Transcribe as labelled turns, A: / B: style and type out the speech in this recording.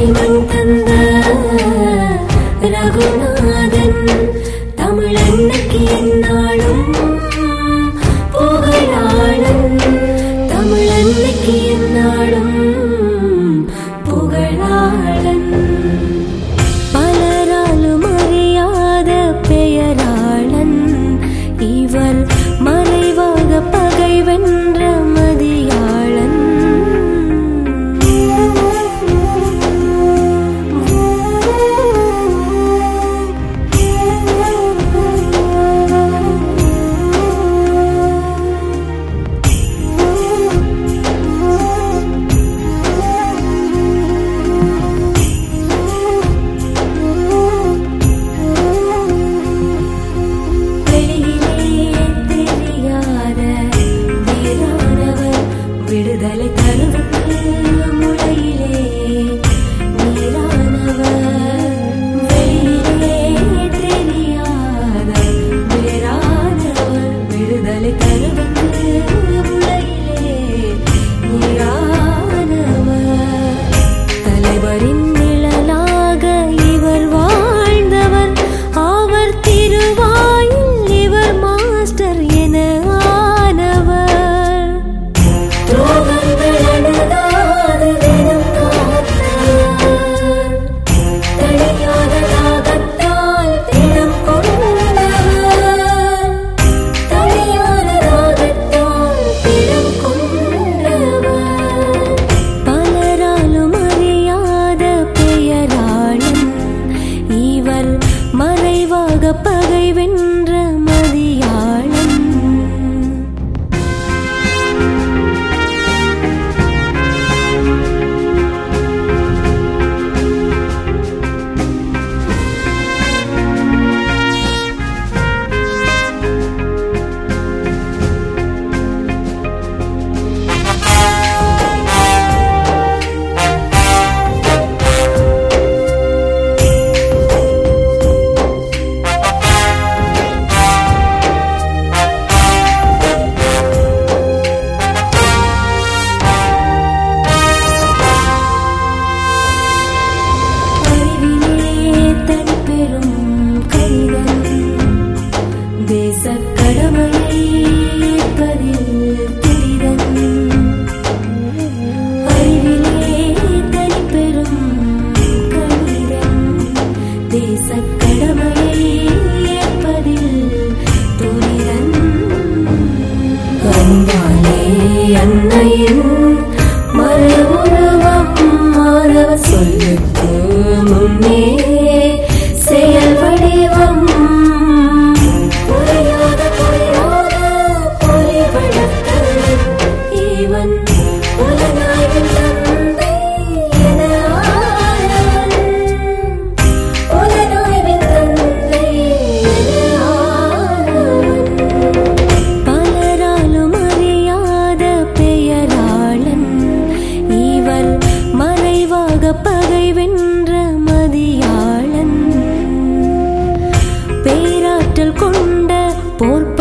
A: களிமண் தந்த ரகுநாதன் தமிழன்னைக்கு என்னாலும் புகழாளன் தமிழன்னைக்கு என்னாலும் புகழாளன் பலராலும் அறியாத பெயராளன் இவர் மறைவாக பகை வென்ற மதியாளன் வெளியிலே தெரியாத வீரானவர் விடுதலை தருவதற்கு முளையிலே நீரானவர் வெளியிலே தெரியாத வீரானவர் விடுதலை தருவதற்கு முளையிலே நீரானவர் தலைவரின் நிழலாக இவர் வாழ்ந்தவர் அவர் திருவாயில் இவர் மாஸ்டர் என ஆனவர் துரோகங்கள் அணுகாது தினம் காத்தவர் தனியாத தாகத்தால் தினம் கொண்டவர் தனியாத தாகத்தால் தினம் கொண்டவர் பலராலும் அறியாத பெயராளன் இவர் மறைவாக பகை வென்ற மதியாளன் அறிவிலே தனிப்பெரும் கணிதன் தேசக் கடமையை ஏற்பதில் துரிதன் அறிவிலே தனிப்பெரும் கணிதன் தேசக் கடமையை ஏற்பதில் துரிதன் அன்பாலே அன்னையின் மறுஉருவம் மாதவ சொல்லுக்கு முன்னே செயல் வடிவம் புரியாத புரியாத பொறிவழக்க இவன் புலனாய்வின் தந்தை என ஆனவன் புலனாய்வின் தந்தை என ஆனவன் பலராலும் அறியாத பெயராளன் இவர் மறைவாக பகை வென்ற மதியாளன் பேராற்றல் கொண்ட போர்